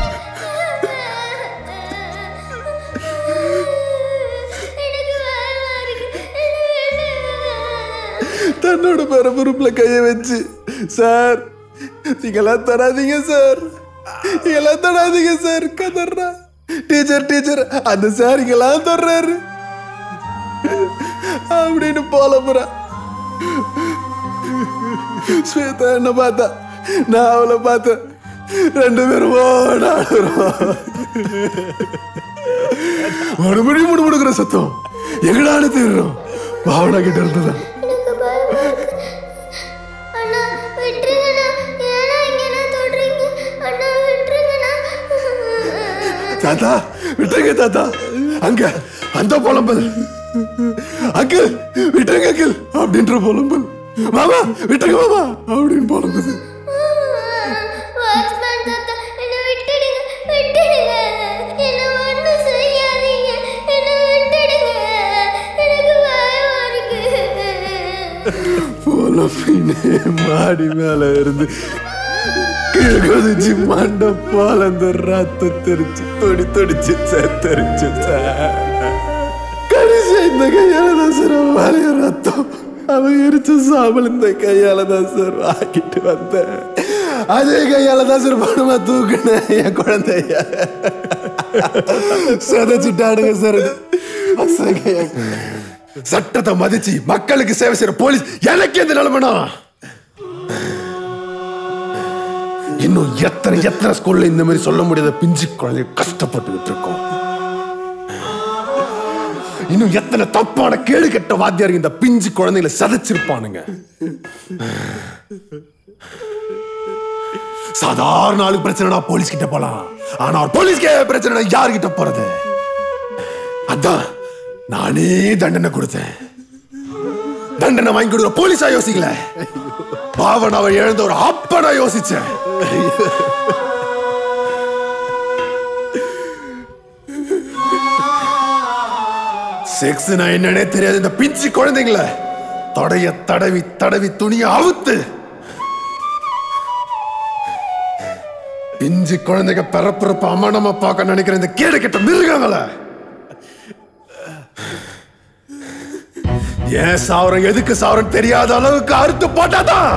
தன்னோட பரபரப்புல கைய வச்சு சார் நீங்களாம் தராதீங்க சார் நீங்களாம் தராதீங்க சார் கதர்றா டீச்சர் டீச்சர் அந்த சார் இங்கெல்லாம் தர்றாரு அப்படின்னு போல போறா ஸ்வேதா என்ன பார்த்தா நான் அவளை பார்த்தேன் ரெண்டு பேரும் ஓடாடுறோம் மறுபடியும் முடி முடுக்கிற சத்தம் எங்கடான்னு தெரியும் பாவனா கிட்ட இருந்துதான் அண்ணா விட்டுருங்கண்ணா ஏன்னா இங்க என்ன தொடுறீங்க அண்ணா விட்டுருங்கண்ணா தாத்தா விட்டுருங்க தாத்தா அங்க அந்த புலம்பல் அங்கிள் விட்டுருங்க அங்கிள் அப்படின்ற புலம்பல் மாமா விட்டுருங்க மாமா அப்படின்னு புலம்புது வாட்ச்மேன் தாத்தா என்ன விட்டுடுங்க விட்டுடுங்க என்ன ஒண்ணும் செய்யாதீங்க என்ன விட்டுடுங்க எனக்கு பயமா இருக்கு புலம்பினே மாடி மேல இருந்து கீழே குதிச்சு மண்டை போல அந்த ரத்தம் தெரிச்சு தொடி தொடிச்சு செத்தரிச்சு கடைசி இந்த கையால தான் சார் வரைய ரத்தம் அவன் எரிச்ச சாம்பல் இந்த கையால தான் சார் வாங்கிட்டு வந்தேன் அதே கையால தான் சார் பணமா தூக்குனேன் என் குழந்தைய சதைச்சிட்டானுங்க சார் பசங்க சட்டத்தை மதிச்சு மக்களுக்கு சேவை செய்யற போலீஸ் எனக்கு எந்த நிலைமைனா இன்னும் எத்தனை எத்தனை ஸ்கூல்ல இந்த மாதிரி சொல்ல முடியாத பிஞ்சு குழந்தை கஷ்டப்பட்டுக்கிட்டு இருக்கோம் இன்னும் எத்தனை தப்பான கேடு கெட்ட வாத்தியார் இந்த பிஞ்சு குழந்தைகளை சதைச்சிருப்பானுங்க சாதாரண ஆளுக்கு பிரச்சனைனா போலீஸ் கிட்ட போலாம் ஆனா போலீஸ்க்கே பிரச்சனை யாருக்கிட்ட போறது அதான் நானே தண்டனை கொடுத்தேன் தண்டனை வாங்கி கொடுக்குற போலீஸா யோசிக்கல பாவன் அவன் இழந்த ஒரு அப்பனா யோசிச்சேன் செக்ஸ் நான் என்னன்னே தெரியாது இந்த பிஞ்சு குழந்தைங்கள தொடைய தடவி தடவி துணிய அவுத்து பிஞ்சு குழந்தைங்க பிறப்பிறப்ப அம்மானமா பார்க்க நினைக்கிற இந்த கேடு கெட்ட மிருகங்களை ஏன் சாவரம் எதுக்கு சாவரம் தெரியாத அளவுக்கு அறுத்து போட்டாதான்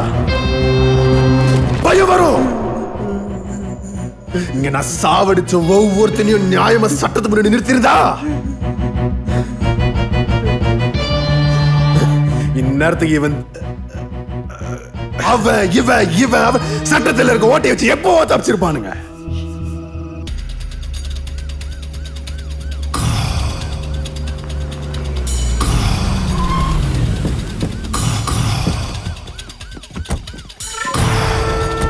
பயம் வரும் இங்க நான் சாவடிச்ச ஒவ்வொருத்தனையும் நியாயமா சட்டத்து முன்னாடி நிறுத்திருந்தா இந்நேரத்துக்கு இவன் அவன் இவன் இவன் அவன் சட்டத்தில் இருக்க ஓட்டை வச்சு எப்போ தப்பிச்சிருப்பானுங்க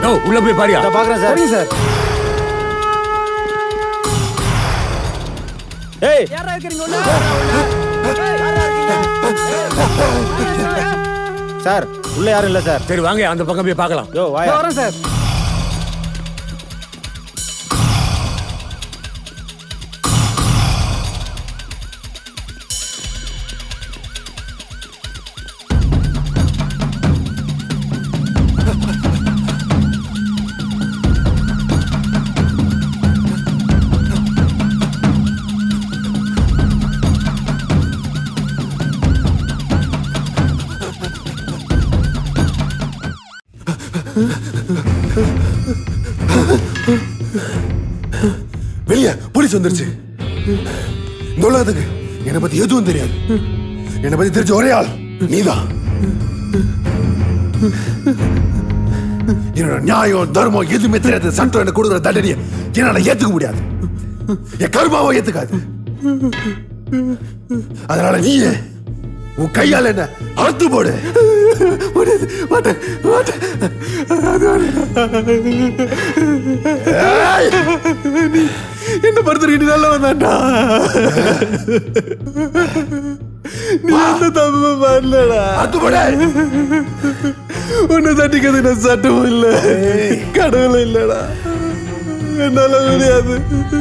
யோ உள்ள போய் பாரியா பாக்குறேன் சார் சரிங்க சார் ஏய் சார் உள்ள யாரும் இல்ல சார் சரி வாங்க அந்த பக்கம் போய் பார்க்கலாம் யோ வாயா வரேன் சார் வெளியே போலீஸ் வந்துருச்சு இந்த உலகத்துக்கு என்னை பத்தி எதுவும் தெரியாது என்னை பத்தி தெரிஞ்ச ஒரே ஆள் நீதான் என்னோட நியாயம் தர்மம் எதுவுமே தெரியாது சட்டம் எனக்கு கொடுக்குற தண்டனையை என்னால ஏத்துக்க முடியாது என் கருமாவை ஏத்துக்காது அதனால நீ உன் கையால என்ன அறுத்து போடு முடியாது, மாட்டேன், மாட்டேன். அது ஏய்! நீ என்ன பொறுத்திருக்க நீ நல்ல வந்தாண்டா நீ எந்த தப்பு பண்ணலடா அது போட உன்னை தட்டிக்கிறது நான் சட்டமும் இல்ல கடவுளும் இல்லடா என்னால முடியாது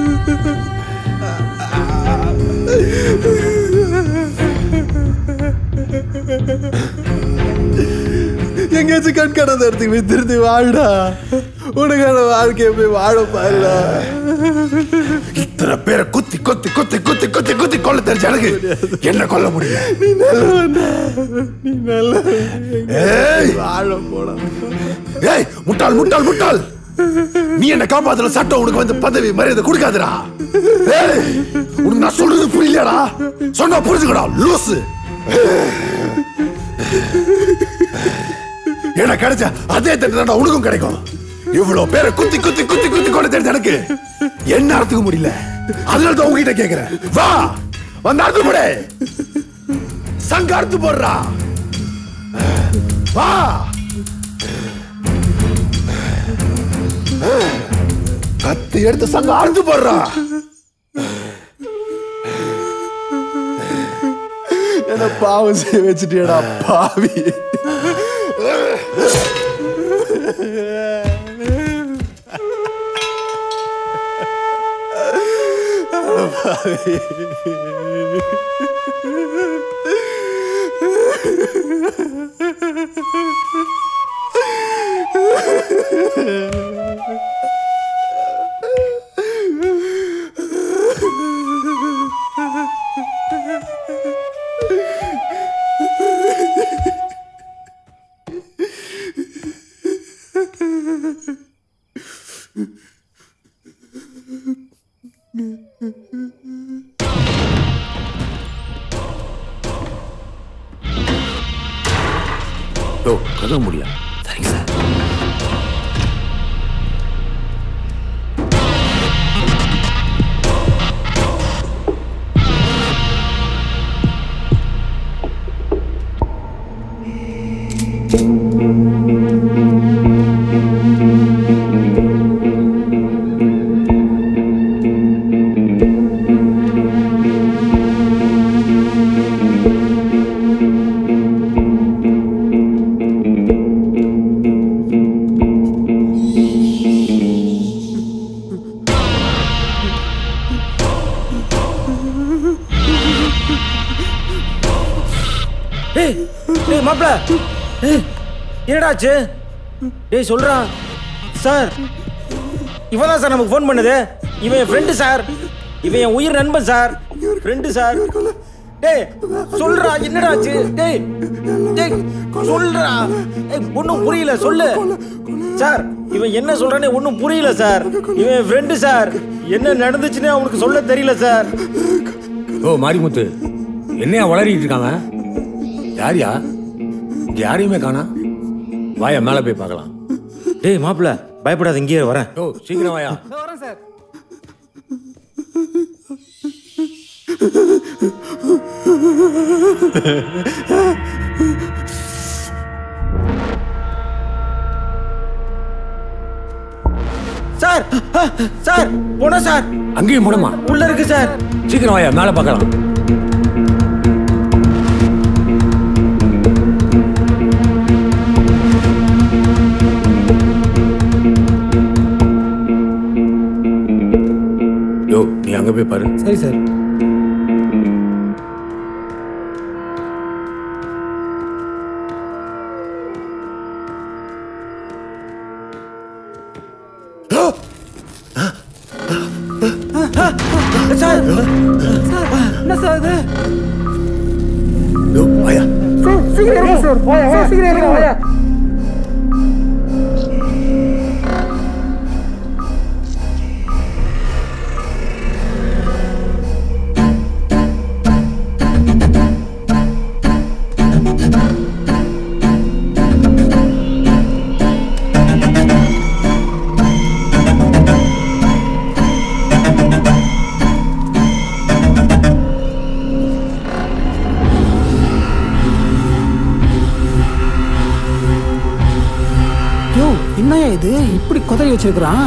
எங்கேயாச்சும் கண் காணாத இடத்துக்கு போய் திருத்தி வாழடா உனக்கான வாழ்க்கையை போய் வாழ பாருடா இத்தனை பேரை குத்தி குத்தி குத்தி குத்தி குத்தி குத்தி கொல்ல தெரிஞ்ச எனக்கு என்ன கொல்ல முடியல நீ நல்லவன்டா நீ நல்ல ஏய் வாழ போடா ஏய் முட்டாள் முட்டாள் முட்டாள் நீ என்ன காப்பாத்துல சட்டம் உனக்கு வந்து பதவி மரியாதை கொடுக்காதுடா ஏய் உனக்கு நான் சொல்றது புரியலடா சொன்னா புரிஞ்சுக்கடா லூசு எனக்கு கிடைச்ச அதே தண்டனை உனக்கும் கிடைக்கும் இவ்வளவு பேரை குத்தி குத்தி குத்தி குத்தி கொண்டு தெரிஞ்ச எனக்கு என்ன அறுத்துக்க முடியல அதனால தான் உங்ககிட்ட கேக்குறேன் வா வந்து அறுத்து போடு சங்க அறுத்து போடுறா வா கத்தி எடுத்து சங்க அறுத்து போடுறா என்ன பாவம் செய்ய வச்சுட்டியடா பாவி யோ கதவு முடியா சரிங்க சார் டேய் டேய் மாப்ள டேய் என்னடாச்சு டேய் சொல்றான் சார் இவன் தான் சார் நமக்கு ஃபோன் பண்ணுது இவன் என் ஃப்ரெண்டு சார் இவன் என் உயிர் நண்பன் சார் ஃப்ரெண்டு சார் டேய் சொல்றா என்னடாச்சு டேய் டேய் சொல்றா ஏய் ஒன்றும் புரியல சொல்லு சார் இவன் என்ன சொல்றானே ஒன்றும் புரியல சார் இவன் என் ஃப்ரெண்டு சார் என்ன நடந்துச்சுன்னு அவனுக்கு சொல்ல தெரியல சார் ஓ மாரிமுத்து என்னையா வளரிட்டு இருக்காங்க யாரியா இங்க யாரையுமே காணா வாயா மேல போய் பார்க்கலாம் டேய் மாப்பிள பயப்படாத இங்கேயே வரேன் ஓ சீக்கிரம் வாயா வரேன் சார் சார் ஆ, சார் போனோம் சார் அங்கேயும் போனோமா உள்ள இருக்கு சார் சீக்கிரம் வாயா மேலே பார்க்கலாம் யோ நீ அங்க போய் பாரு சரி சார் சார் என்ன சார் இது யோ வாயா சார் சீக்கிரம் இறங்க சார் சார் சீக்கிரம் இறங்க வாயா யோ என்னய்யா இது இப்படி குதறி வச்சிருக்கிறான்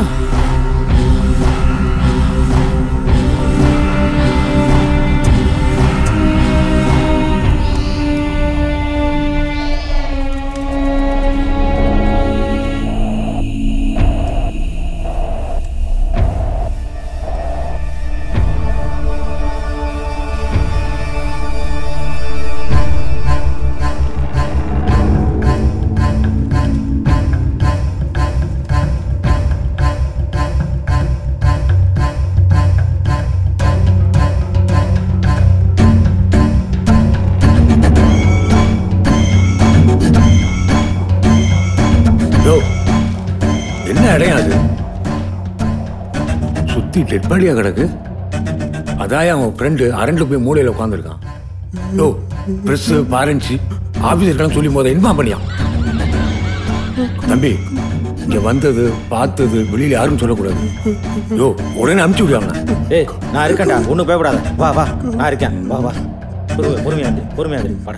யோ என்ன இடம் அது சுத்தி டெட் பாடியா கிடக்கு அதான் அவன் ஃப்ரெண்டு அரண்டு போய் மூலையில உட்காந்துருக்கான் யோ பிரஸ் பாரன்சி ஆபீசர்லாம் சொல்லி போத இன்ஃபார்ம் பண்ணியான் தம்பி இங்க வந்தது பார்த்தது வெளியில யாரும் சொல்லக்கூடாது யோ உடனே அனுப்பிச்சு விடுவாங்க ஏய் நான் இருக்கேன்டா ஒன்றும் பயப்படாத வா வா நான் இருக்கேன் வா வா பொறுமை பொறுமையா இரு, பொறுமையா இரு, வாடா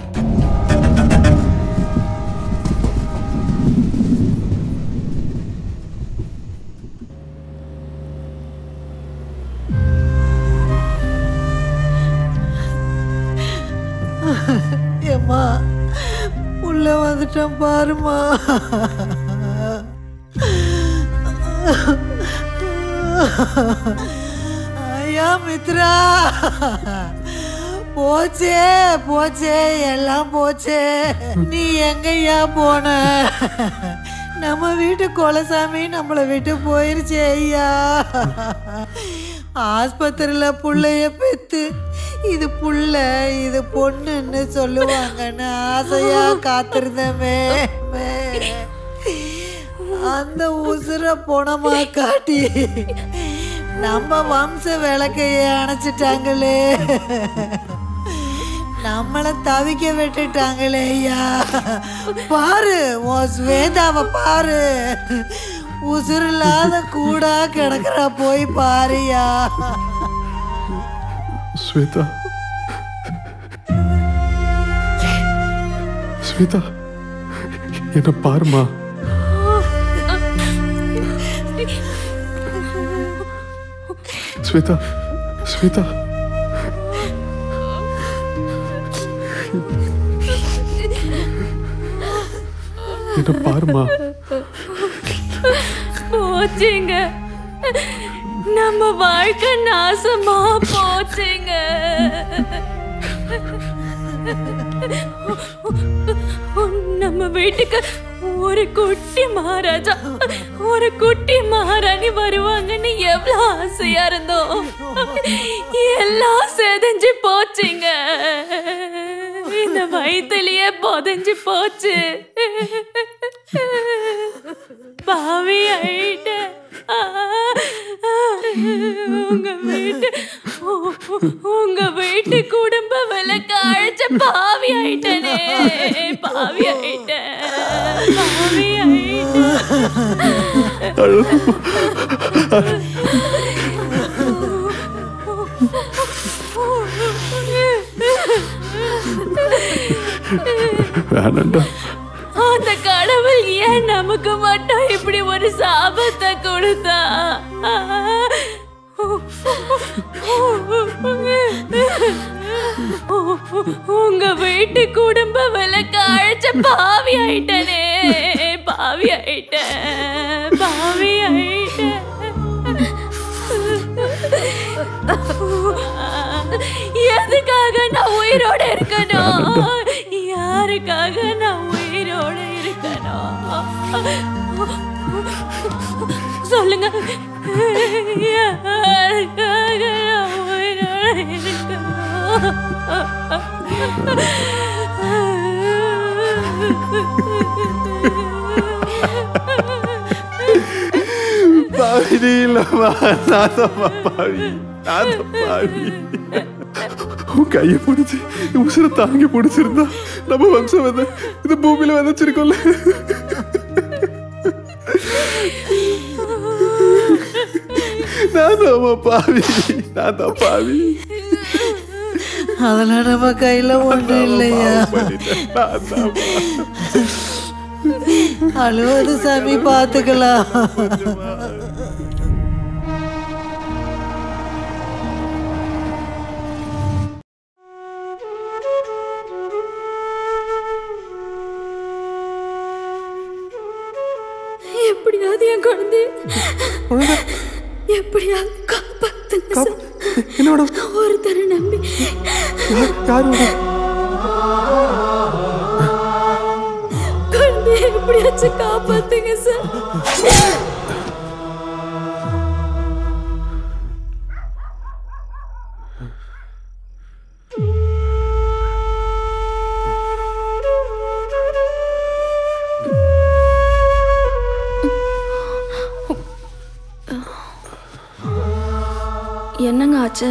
ஏம்மா உள்ள வந்துட்டேன் பாருமா ஐயா மித்ரா போச்சே போச்சே எல்லாம் போச்சே நீ எங்கய்யா போன நம்ம வீட்டு குலசாமி நம்மளை விட்டு போயிருச்சே ஐயா ஆஸ்பத்திரியில் புள்ளைய பெத்து இது புள்ள இது பொண்ணுன்னு சொல்லுவாங்கன்னு ஆசையா காத்திருந்தமே மே. அந்த உசுர பொணமா காட்டி நம்ம வம்ச விளக்கைய அணைச்சிட்டாங்களே நம்மள தவிக்க விட்டுட்டாங்களே ஐயா பாரு உன் ஸ்வேதாவை பாரு உசுறு இல்லாத கூடா கிடக்குறா போய் பாருயா ஸ்வேதா ஸ்வேதா என்ன பாருமா ஸ்வேதா ஸ்வேதா என்ன பாருமா போச்சுங்க நம்ம வாழ்க்கை நாசமா போச்சுங்க நம்ம வீட்டுக்கு ஒரு குட்டி மகாராஜா ஒரு குட்டி மகாராணி வருவாங்கன்னு எவ்வளவு ஆசையா இருந்தோம் எல்லாம் செதஞ்சு போச்சுங்க இந்த வயிற்றுலயே புதஞ்சு போச்சு பாவி ஆயிட்டேன் உங்க வீட்டு உங்க வீட்டு குடும்ப விளக்க அழைச்ச பாவி ஆயிட்டனே பாவி ஆயிட்டேன் பாவி வேணாண்டா அந்த கடவுள் ஏன் நமக்கு மட்டும் இப்படி ஒரு ஒரு சாபத்தை கொடுத்தா உங்க வீட்டு குடும்ப விளக்க அழைச்ச பாவி ஆயிட்டனே பாவி ஆயிட்டேன் பாவி ஆயிட்டேன் எதுக்காக நான் உயிரோட இருக்கணும் யாருக்காக நான் உயிரோட இருக்கணும் சொல்லுங்க யாருக்காக நான் உயிரோட பாவி நீ இல்லம்மா நான் தான்ப்பா பாவி நான் தான் பாவி உன் கையை பிடிச்சி உசுரை தாங்கி பிடிச்சிருந்தா நம்ம வம்சம் வந்து இந்த பூமியில விதைச்சிருக்கோம்ல நான் தான் பாவி நான் தான் பாவி அதெல்லாம் நம்ம கையில ஒண்ணும் இல்லையா நான் தான் அழுவது சாமி பாத்துக்கலாம் எப்படியாவது என் குழந்தை எப்படியாவது காப்பாத்துங்க சார். ஒருத்தரை நம்பி குழந்தைய எப்படியாச்சும் காப்பாத்துங்க சார் என்னங்க ஆச்சு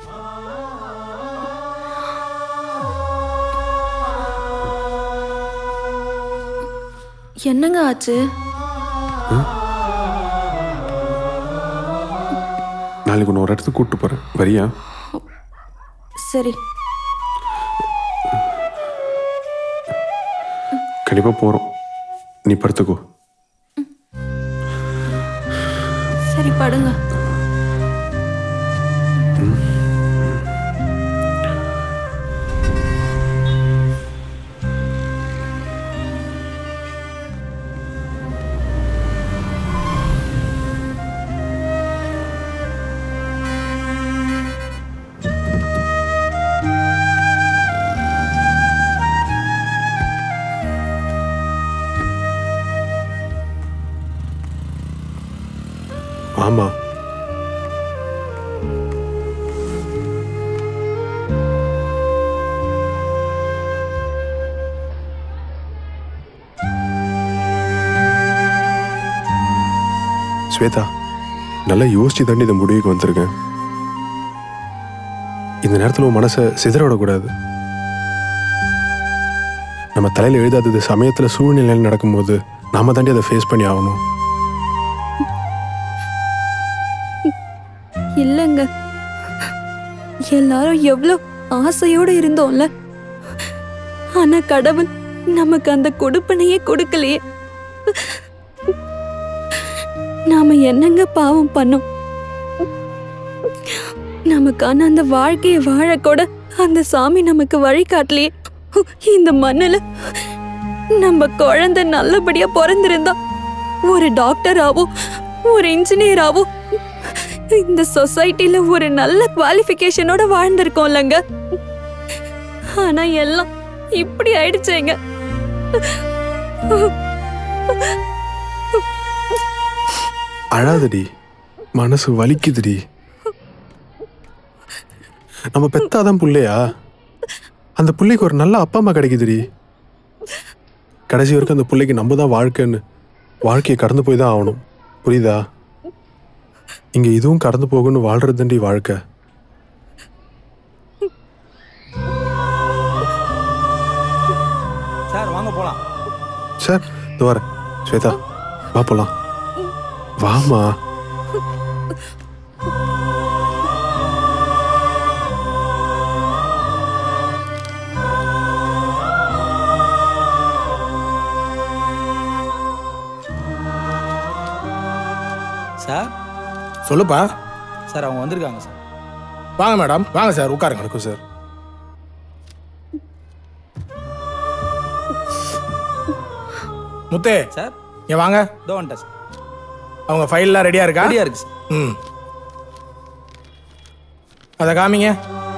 என்னங்க ஆச்சு நாளைக்கு உன்னை ஒரு இடத்துக்கு கூப்பிட்டு போறேன் வரியா சரி கண்டிப்பா போறோம் நீ படுத்துக்கோ சரி படுங்க ஆமா ஸ்வேதா நல்லா யோசிச்சு தாண்டி இந்த முடிவுக்கு வந்திருக்கேன் இந்த நேரத்தில் உன் மனசை சிதற விடக்கூடாது நம்ம தலையில் எழுதாதது சமயத்தில் சூழ்நிலையில் நடக்கும்போது நாம தாண்டி அதை ஃபேஸ் பண்ணி ஆகணும் இல்லைங்க எல்லாரும் எவ்வளோ ஆசையோட இருந்தோம்ல ஆனா கடவுள் நமக்கு அந்த கொடுப்பனையே கொடுக்கலையே நாம என்னங்க பாவம் பண்ணோம் நமக்கான அந்த வாழ்க்கையை வாழக்கூட அந்த சாமி நமக்கு வழி காட்டலையே இந்த மண்ணுல நம்ம குழந்தை நல்லபடியா பிறந்திருந்தா ஒரு டாக்டராவோ ஒரு இன்ஜினியராவோ இந்த சொசைட்டில ஒரு நல்ல குவாலிஃபிகேஷனோட வாழ்ந்திருக்கோம்லங்க ஆனா எல்லாம் இப்படி ஆயிடுச்சேங்க அழாதடி மனசு வலிக்குதுடி நம்ம பெத்தாதான் புள்ளையா அந்த புள்ளைக்கு ஒரு நல்ல அப்பா அம்மா கிடைக்குதுடி கடைசி வரைக்கும் அந்த புள்ளைக்கு நம்ம தான் வாழ்க்கைன்னு வாழ்க்கையை கடந்து போய் தான் ஆகணும் புரியுதா இங்க இதுவும் கடந்து போகணும்னு வாழ்றதுண்டி வாழ்க்கை சார் வாங்க போலாம் சார் இது வரேன் ஸ்வேதா வா போலாம் வாமா சார் சொல்லுப்பா சார் அவங்க வந்திருக்காங்க சார் வாங்க மேடம் வாங்க சார் உட்காருங்க இருக்கும் சார் முத்தே சார் இங்க வாங்க இதோ வந்துட்டேன் சார் அவங்க ஃபைல்லாம் ரெடியா இருக்கா ரெடியா இருக்கு சார் ம் அதை காமிங்க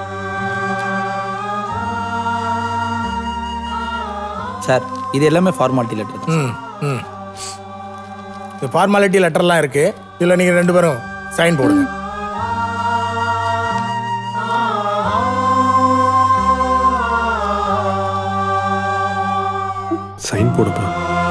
சார் இது எல்லாமே ஃபார்மாலிட்டி லெட்டர் தான் ம் ம் இந்த ஃபார்மாலிட்டி லெட்டர்லாம் இருக்கு இதில் நீங்கள் ரெண்டு பேரும் சைன் போடுங்க சைன் போடுப்பா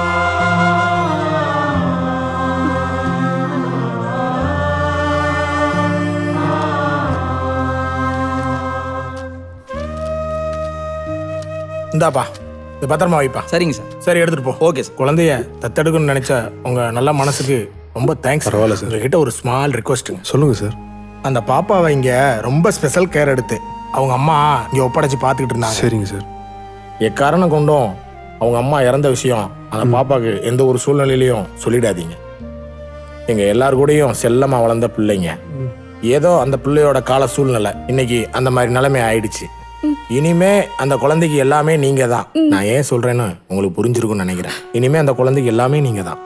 இந்தாப்பா இது பத்திரமா வைப்பா சரிங்க சார் சரி எடுத்துட்டு போ ஓகே சார் குழந்தைய தத்தெடுக்கணும்னு நினைச்ச உங்க நல்ல மனசுக்கு ரொம்ப தேங்க்ஸ் பரவாயில்ல சார் உங்ககிட்ட ஒரு ஸ்மால் ரிக்வஸ்ட்டுங்க சொல்லுங்க சார் அந்த பாப்பாவை இங்க ரொம்ப ஸ்பெஷல் கேர் எடுத்து அவங்க அம்மா இங்க ஒப்படைச்சு பார்த்துக்கிட்டு இருந்தாங்க சரிங்க சார் எக்காரணம் கொண்டும் அவங்க அம்மா இறந்த விஷயம் அந்த பாப்பாக்கு எந்த ஒரு சூழ்நிலையிலையும் சொல்லிடாதீங்க எங்க எல்லார் கூடயும் செல்லமா வளர்ந்த பிள்ளைங்க ஏதோ அந்த பிள்ளையோட கால சூழ்நிலை இன்னைக்கு அந்த மாதிரி நிலைமை ஆயிடுச்சு இனிமே அந்த குழந்தைக்கு எல்லாமே நீங்க தான் நான் ஏன் சொல்றேன்னு உங்களுக்கு புரிஞ்சிருக்கும்னு நினைக்கிறேன் இனிமே அந்த குழந்தைக்கு எல்லாமே நீங்க தான்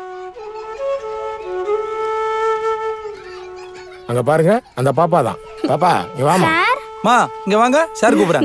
அங்க பாருங்க அந்த பாப்பா தான் பாப்பா நீ வாமா மா இங்க வாங்க சார் கூப்பிடுறாங்க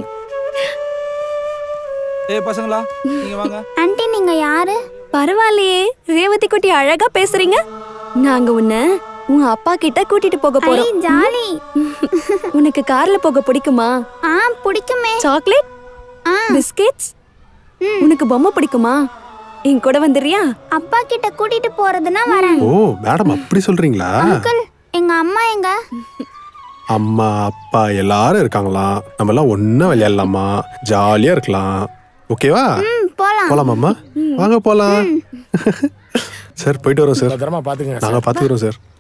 ஏய் பசங்களா நீங்க வாங்க ஆன்ட்டி நீங்க யாரு பரவாயில்லையே ரேவதி குட்டி அழகா பேசுறீங்க நாங்க உன்னை உன் அப்பா கிட்ட கூட்டிட்டு போக போறோம் ஐ, ஜாலி. உனக்கு கார்ல போக பிடிக்குமா ஆ பிடிக்குமே சாக்லேட் பிஸ்கெட்ஸ் உனக்கு பொம்மை பிடிக்குமா என் கூட வந்துடுறியா அப்பா கிட்ட கூட்டிட்டு போறதுன்னா வரேன் ஓ மேடம் அப்படி சொல்றீங்களா அங்கிள் எங்க அம்மா எங்க அம்மா அப்பா எல்லாரும் இருக்காங்களாம் நம்ம எல்லாம் ஒண்ணா விளையாடலாமா ஜாலியா இருக்கலாம் ஓகேவா ம் போலாம் போலாமாம்மா வாங்க போலாம் சார் போயிட்டு வரோம் சார் பத்திரமா பாத்துக்கங்க நாங்க பாத்துக்கிறோம் சார்